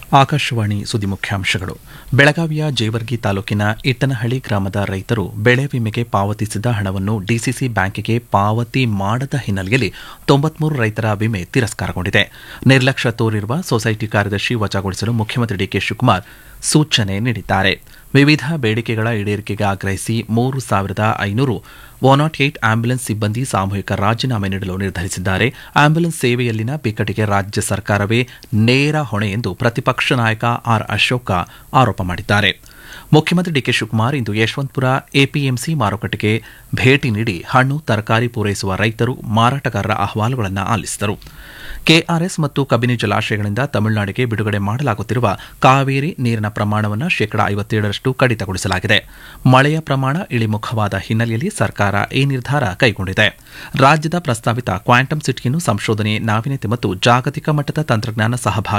ಆಕಾಶವಾಣಿ ಸುದ್ದಿ ಮುಖ್ಯಾಂಶಗಳು ಬೆಳಗಾವಿಯ ಜೇವರ್ಗಿ ತಾಲೂಕಿನ ಇಟ್ಟನಹಳ್ಳಿ ಗ್ರಾಮದ ರೈತರು ಬೆಳೆ ವಿಮೆಗೆ ಪಾವತಿಸಿದ ಹಣವನ್ನು ಡಿಸಿಸಿ ಬ್ಯಾಂಕಿಗೆ ಪಾವತಿ ಮಾಡದ ಹಿನ್ನೆಲೆಯಲ್ಲಿ ತೊಂಬತ್ಮೂರು ರೈತರ ವಿಮೆ ತಿರಸ್ಕಾರಗೊಂಡಿದೆ ನಿರ್ಲಕ್ಷ್ಯ ತೋರಿರುವ ಸೊಸೈಟಿ ಕಾರ್ಯದರ್ಶಿ ವಜಾಗೊಳಿಸಲು ಮುಖ್ಯಮಂತ್ರಿ ಡಿಕೆ ಶಿವಕುಮಾರ್ ಸೂಚನೆ ನೀಡಿದ್ದಾರೆ ವಿವಿಧ ಬೇಡಿಕೆಗಳ ಈಡೇರಿಕೆಗೆ ಆಗ್ರಹಿಸಿ ಮೂರು ಸಾವಿರದ ಐನೂರು ಒನ್ ನಾಟ್ ಏಟ್ ಆಂಬ್ಯುಲೆನ್ಸ್ ಸಿಬ್ಬಂದಿ ಸಾಮೂಹಿಕ ರಾಜೀನಾಮೆ ನೀಡಲು ನಿರ್ಧರಿಸಿದ್ದಾರೆ ಆಂಬ್ಯುಲೆನ್ಸ್ ಸೇವೆಯಲ್ಲಿನ ಬಿಕ್ಕಟ್ಟಿಗೆ ರಾಜ್ಯ ಸರ್ಕಾರವೇ ನೇರ ಹೊಣೆ ಎಂದು ಪ್ರತಿಪಕ್ಷ ನಾಯಕ ಆರ್ ಅಶೋಕ ಆರೋಪ ಮಾಡಿದ್ದಾರೆ ಮುಖ್ಯಮಂತ್ರಿ ಡಿಕೆ ಶಿವಕುಮಾರ್ ಇಂದು ಯಶವಂತಪುರ ಎಪಿಎಂಸಿ ಮಾರುಕಟ್ಟೆಗೆ ಭೇಟಿ ನೀಡಿ ಹಣ್ಣು ತರಕಾರಿ ಪೂರೈಸುವ ರೈತರು ಮಾರಾಟಗಾರರ ಅಹವಾಲುಗಳನ್ನು ಆಲಿಸಿದರು ಕೆಆರ್ಎಸ್ ಮತ್ತು ಕಬಿನಿ ಜಲಾಶಯಗಳಿಂದ ತಮಿಳುನಾಡಿಗೆ ಬಿಡುಗಡೆ ಮಾಡಲಾಗುತ್ತಿರುವ ಕಾವೇರಿ ನೀರಿನ ಪ್ರಮಾಣವನ್ನು ಶೇಕಡಾ ಐವತ್ತೇಳರಷ್ಟು ಕಡಿತಗೊಳಿಸಲಾಗಿದೆ ಮಳೆಯ ಪ್ರಮಾಣ ಇಳಿಮುಖವಾದ ಹಿನ್ನೆಲೆಯಲ್ಲಿ ಸರ್ಕಾರ ಈ ನಿರ್ಧಾರ ಕೈಗೊಂಡಿದೆ ರಾಜ್ಯದ ಪ್ರಸ್ತಾವಿತ ಕ್ವಾಂಟಮ್ ಸಿಟಿಯನ್ನು ಸಂಶೋಧನೆ ನಾವೀನ್ಯತೆ ಮತ್ತು ಜಾಗತಿಕ ಮಟ್ಟದ ತಂತ್ರಜ್ಞಾನ ಸಹಭಾಗಿ